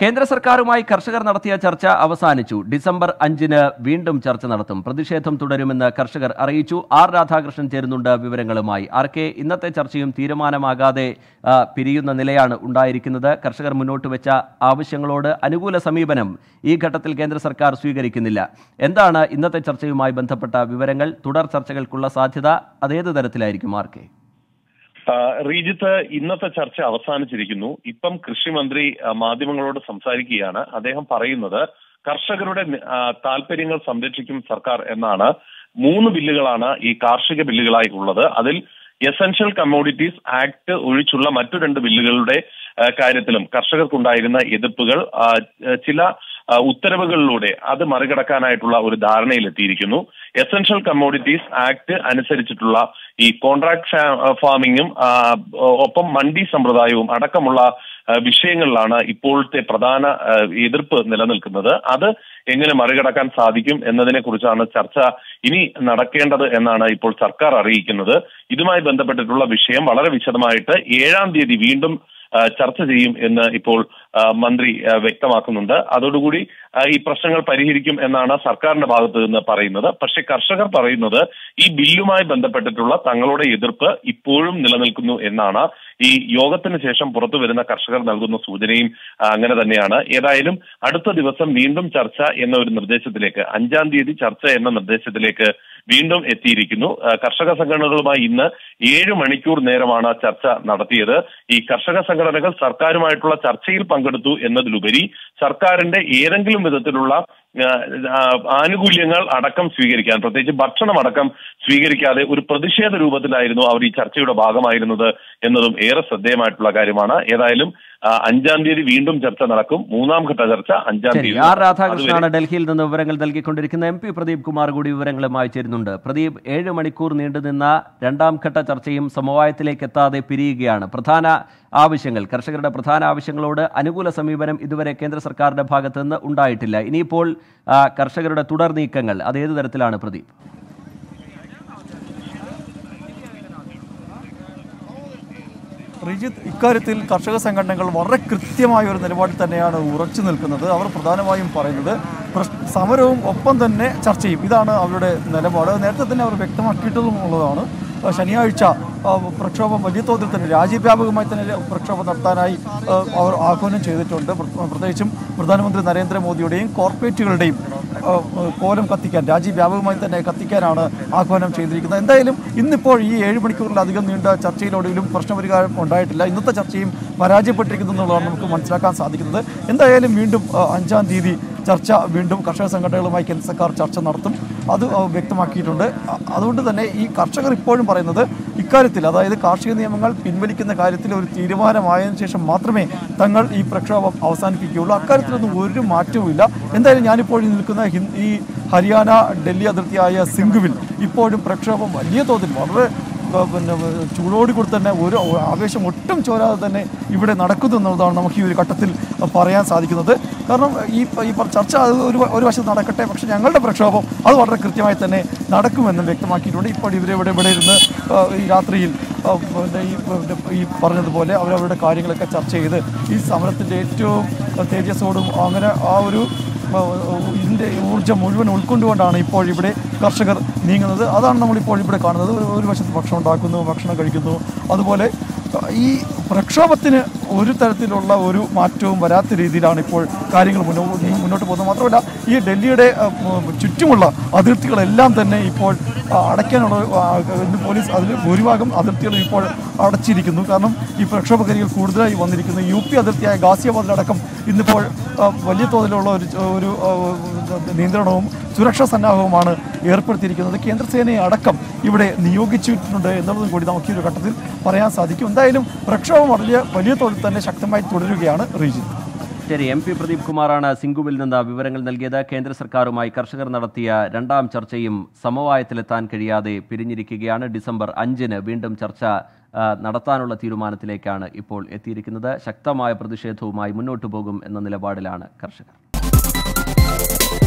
കേന്ദ്ര സർക്കാരുമായി കർഷകർ നടത്തിയ ചർച്ച അവസാനിച്ചു ഡിസംബർ അഞ്ചിന് വീണ്ടും ചർച്ച നടത്തും പ്രതിഷേധം തുടരുമെന്ന് കർഷകർ അറിയിച്ചു ആർ രാധാകൃഷ്ണൻ ചേരുന്നുണ്ട് വിവരങ്ങളുമായി ആർ കെ ഇന്നത്തെ ചർച്ചയും തീരുമാനമാകാതെ ആ, പിരിയുന്ന നിലയാണ് ഉണ്ടായിരിക്കുന്നത് കർഷകർ മുന്നോട്ട് വെച്ച ആവശ്യങ്ങളോട് അനുകൂല സമീപനം ഈ ഘട്ടത്തിൽ കേന്ദ്ര സർക്കാർ സ്വീകരിക്കുന്നില്ല എന്താണ് ഇന്നത്തെ ചർച്ചയുമായി ബന്ധപ്പെട്ട വിവരങ്ങൾ തുടർ ചർച്ചകൾക്കുള്ള സാധ്യത അതേത് തരത്തിലായിരിക്കും ആർ കെ ആ, റീജിത്ത് ഇന്നത്തെ ചർച്ച അവസാനിച്ചിരിക്കുന്നു ഇപ്പം കൃഷിമന്ത്രി ആ, മാധ്യമങ്ങളോട് സംസാരിക്കുകയാണ് അദ്ദേഹം പറയുന്നത് കർഷകരുടെ ആ, താല്പര്യങ്ങൾ സംരക്ഷിക്കും സർക്കാർ എന്നാണ് മൂന്ന് ബില്ലുകളാണ് ഈ കാർഷിക ബില്ലുകളായി ഉള്ളത് അതിൽ എസൻഷ്യൽ കമ്മോഡിറ്റീസ് ആക്ട് ഒഴിച്ചുള്ള മറ്റു രണ്ട് ബില്ലുകളുടെ ആ, കാര്യത്തിലും കർഷകർക്കുണ്ടായിരുന്ന എതിർപ്പുകൾ ആ, ചില ആ, ഉത്തരവുകളിലൂടെ അത് മറികടക്കാനായിട്ടുള്ള ഒരു ധാരണയിലെത്തിയിരിക്കുന്നു എസൻഷ്യൽ കമ്മോഡിറ്റീസ് ആക്ട് അനുസരിച്ചിട്ടുള്ള ഈ കോൺട്രാക്ട് ഫാമിങ്ങും ആ, ഒപ്പം മണ്ഡി സമ്പ്രദായവും അടക്കമുള്ള ആ, വിഷയങ്ങളിലാണ് ഇപ്പോഴത്തെ പ്രധാന ആ, എതിർപ്പ് നിലനിൽക്കുന്നത് അത് എങ്ങനെ മറികടക്കാൻ സാധിക്കും എന്നതിനെ കുറിച്ചാണ് ചർച്ച ഇനി നടക്കേണ്ടത് എന്നാണ് ഇപ്പോൾ സർക്കാർ അറിയിക്കുന്നത് ഇതുമായി ബന്ധപ്പെട്ടിട്ടുള്ള വിഷയം വളരെ വിശദമായിട്ട് ഏഴാം തീയതി വീണ്ടും ആ, ചർച്ച ചെയ്യും എന്ന് ഇപ്പോൾ ആ, മന്ത്രി ആ, വ്യക്തമാക്കുന്നുണ്ട് അതോടുകൂടി ആ, ഈ പ്രശ്നങ്ങൾ പരിഹരിക്കും എന്നാണ് സർക്കാരിന്റെ ഭാഗത്ത് നിന്ന് പറയുന്നത് പക്ഷേ കർഷകർ പറയുന്നത് ഈ ബില്ലുമായി ബന്ധപ്പെട്ടിട്ടുള്ള തങ്ങളുടെ എതിർപ്പ് ഇപ്പോഴും നിലനിൽക്കുന്നു എന്നാണ് ഈ യോഗത്തിന് ശേഷം പുറത്തു വരുന്ന കർഷകർ നൽകുന്ന സൂചനയും ആ, അങ്ങനെ തന്നെയാണ് ഏതായാലും അടുത്ത ദിവസം വീണ്ടും ചർച്ച എന്ന ഒരു നിർദ്ദേശത്തിലേക്ക് അഞ്ചാം തീയതി ചർച്ച എന്ന നിർദ്ദേശത്തിലേക്ക് വീണ്ടും എത്തിയിരിക്കുന്നു ആ, കർഷക സംഘടനകളുമായി ഇന്ന് ഏഴ് മണിക്കൂർ നേരമാണ് ചർച്ച നടത്തിയത് ഈ കർഷക സംഘടനകൾ സർക്കാരുമായിട്ടുള്ള ചർച്ചയിൽ പങ്കെടുത്തു എന്നതിലുപരി സർക്കാരിന്റെ ഏതെങ്കിലും വിധത്തിലുള്ള ആ, ആ, ആനുകൂല്യങ്ങൾ അടക്കം സ്വീകരിക്കാൻ പ്രത്യേകിച്ച് ഭക്ഷണം അടക്കം സ്വീകരിക്കാതെ ഒരു പ്രതിഷേധ രൂപത്തിലായിരുന്നു അവർ ഈ ചർച്ചയുടെ ഭാഗമായിരുന്നത് എന്നതും ഏറെ ശ്രദ്ധേയമായിട്ടുള്ള കാര്യമാണ് ഏതായാലും ആ, അഞ്ചാം തീയതി വീണ്ടും ചർച്ച നടക്കും മൂന്നാം ഘട്ട ചർച്ച അഞ്ചാം ശരി തീയതി ആർ നടക്കും. രാധാകൃഷ്ണനാണ് ഡൽഹിയിൽ നിന്ന് വിവരങ്ങൾ നൽകിക്കൊണ്ടിരിക്കുന്ന എം പി പ്രദീപ് കുമാർ കൂടി വിവരങ്ങളുമായി ചേരുന്നുണ്ട് പ്രദീപ് ഏഴ് മണിക്കൂർ നീണ്ടുനിന്ന രണ്ടാം ഘട്ട ചർച്ചയും സമവായത്തിലേക്ക് എത്താതെ പിരിയുകയാണ് പ്രധാന ആവശ്യങ്ങൾ കർഷകരുടെ പ്രധാന ആവശ്യങ്ങളോട് അനുകൂല സമീപനം ഇതുവരെ കേന്ദ്ര സർക്കാരിന്റെ ഭാഗത്ത് നിന്ന് ഉണ്ടായിട്ടില്ല ഇനിയിപ്പോൾ ആ, കർഷകരുടെ തുടർ നീക്കങ്ങൾ അത് ഏത് തരത്തിലാണ് പ്രദീപ് റിജിത്ത് ഇക്കാര്യത്തിൽ കർഷക സംഘടനകൾ വളരെ കൃത്യമായ ഒരു നിലപാടിൽ തന്നെയാണ് ഉറച്ചു നിൽക്കുന്നത് അവർ പ്രധാനമായും പറയുന്നത് പ്രശ്- സമരവും ഒപ്പം തന്നെ ചർച്ചയും ഇതാണ് അവരുടെ നിലപാട് നേരത്തെ തന്നെ അവർ വ്യക്തമാക്കിയിട്ടുള്ളതാണ് ആ, ശനിയാഴ്ച ആ, പ്രക്ഷോഭം വലിയ തോതിൽ തന്നെ രാജ്യവ്യാപകമായി തന്നെ പ്രക്ഷോഭം നടത്താനായി ആ, അവർ ആഹ്വാനം ചെയ്തിട്ടുണ്ട് പ്ര- പ്രത്യേകിച്ചും പ്രധാനമന്ത്രി നരേന്ദ്രമോദിയുടെയും കോർപ്പറേറ്റുകളുടെയും ആ, കോലം കത്തിക്കാൻ രാജ്യവ്യാപകമായി തന്നെ കത്തിക്കാനാണ് ആഹ്വാനം ചെയ്തിരിക്കുന്നത് എന്തായാലും ഇന്നിപ്പോൾ ഈ ഏഴ് മണിക്കൂറിലധികം നീണ്ട ചർച്ചയിലൂടെയും പ്രശ്നപരിഹാരം ഉണ്ടായിട്ടില്ല ഇന്നത്തെ ചർച്ചയും പരാജയപ്പെട്ടിരിക്കുന്നു എന്നുള്ളതാണ് നമുക്ക് മനസ്സിലാക്കാൻ സാധിക്കുന്നത് എന്തായാലും വീണ്ടും ആ, അഞ്ചാം തീയതി ചർച്ച വീണ്ടും കർഷക സംഘടനകളുമായി കേന്ദ്ര സർക്കാർ ചർച്ച നടത്തും അത് ആ, വ്യക്തമാക്കിയിട്ടുണ്ട് അ- അതുകൊണ്ട് തന്നെ ഈ കർഷകർ ഇപ്പോഴും പറയുന്നത് ഇക്കാര്യത്തിൽ അതായത് കാർഷിക നിയമങ്ങൾ പിൻവലിക്കുന്ന കാര്യത്തിൽ ഒരു തീരുമാനമായതിനു ശേഷം മാത്രമേ തങ്ങൾ ഈ പ്രക്ഷോഭം അവസാനിപ്പിക്കുകയുള്ളൂ അക്കാര്യത്തിലൊന്നും ഒരു മാറ്റവുമില്ല എന്തായാലും ഞാനിപ്പോൾ ഈ നിൽക്കുന്ന ഹിന്ദ് ഈ ഹരിയാന ഡൽഹി അതിർത്തിയായ സിംഗുവിൽ ഇപ്പോഴും പ്രക്ഷോഭം വലിയ തോതിൽ വളരെ ആ, പിന്നെ ചൂടോടി കൂടി തന്നെ ഒരു ആവേശം ഒട്ടും ചോരാതെ തന്നെ ഇവിടെ നടക്കുന്നു എന്നുള്ളതാണ് നമുക്ക് ഈ ഒരു ഘട്ടത്തിൽ പറയാൻ സാധിക്കുന്നത് കാരണം ഈ ഈ പറ- ചർച്ച അത് ഒരു ഒരു വശത്ത് നടക്കട്ടെ പക്ഷേ ഞങ്ങളുടെ പ്രക്ഷോഭം അത് വളരെ കൃത്യമായി തന്നെ നടക്കുമെന്നും വ്യക്തമാക്കിയിട്ടുണ്ട് ഇപ്പോൾ ഇവരിവിടെ ഇവിടെ ഇരുന്ന് ആ, ഈ രാത്രിയിൽ ആ, പിന്നെ ഈ പിന്നെ ഈ പറഞ്ഞതുപോലെ അവരവരുടെ കാര്യങ്ങളൊക്കെ ചർച്ച ചെയ്ത് ഈ സമരത്തിൻ്റെ ഏറ്റവും തേജസ്സോടും അങ്ങനെ ആ ഒരു ഇതിൻ്റെ ഊർജ്ജം മുഴുവൻ ഉൾക്കൊണ്ടുകൊണ്ടാണ് ഇപ്പോൾ ഇവിടെ കർഷകർ നീങ്ങുന്നത് അതാണ് നമ്മളിപ്പോൾ ഇവിടെ കാണുന്നത് ഒരു- ഒരു വശത്ത് ഭക്ഷണം ഉണ്ടാക്കുന്നു ഭക്ഷണം കഴിക്കുന്നു അതുപോലെ ഈ പ്രക്ഷോഭത്തിന് ഒരു തരത്തിലുള്ള ഒരു മാറ്റവും വരാത്ത രീതിയിലാണ് ഇപ്പോൾ കാര്യങ്ങൾ മുന്നോട്ട് മുന്നോട്ട് പോകുന്നത് മാത്രമല്ല ഈ ഡൽഹിയുടെ ആ, ഉം, ചുറ്റുമുള്ള അതിർത്തികളെല്ലാം തന്നെ ഇപ്പോൾ ആ, അടയ്ക്കാനുള്ള ആ, ഇന്ന് പോലീസ് അതിൽ ഭൂരിഭാഗം അതിർത്തികൾ ഇപ്പോൾ അടച്ചിരിക്കുന്നു കാരണം ഈ പ്രക്ഷോഭകാരികൾ കൂടുതലായി വന്നിരിക്കുന്നു യു പി അതിർത്തിയായ ഗാസിയാബാദിലടക്കം ഇന്നിപ്പോൾ ആ, വലിയ തോതിലുള്ള ഒരു ഒരു ആ, നിയന്ത്രണവും സുരക്ഷാ സന്നാഹവുമാണ് ഏർപ്പെടുത്തിയിരിക്കുന്നത് കേന്ദ്രസേനയെ അടക്കം ഇവിടെ നിയോഗിച്ചിട്ടുണ്ട് എന്നുള്ളതും കൂടി നമുക്ക് ഈ ഒരു ഘട്ടത്തിൽ പറയാൻ സാധിക്കും എന്തായാലും പ്രക്ഷോഭം വലിയ വലിയ തോതിൽ തന്നെ ശക്തമായി തുടരുകയാണ് റീജിത്ത് ശരി എം പി പ്രദീപ് കുമാറാണ് സിംഗുവിൽ നിന്ന് വിവരങ്ങൾ നൽകിയത് കേന്ദ്ര സർക്കാരുമായി കർഷകർ നടത്തിയ രണ്ടാം ചർച്ചയും സമവായത്തിലെത്താൻ കഴിയാതെ പിരിഞ്ഞിരിക്കുകയാണ് ഡിസംബർ അഞ്ചിന് വീണ്ടും ചർച്ച ആ, നടത്താനുള്ള തീരുമാനത്തിലേക്കാണ് ഇപ്പോൾ എത്തിയിരിക്കുന്നത് ശക്തമായ പ്രതിഷേധവുമായി മുന്നോട്ടു പോകും എന്ന നിലപാടിലാണ് കർഷകർ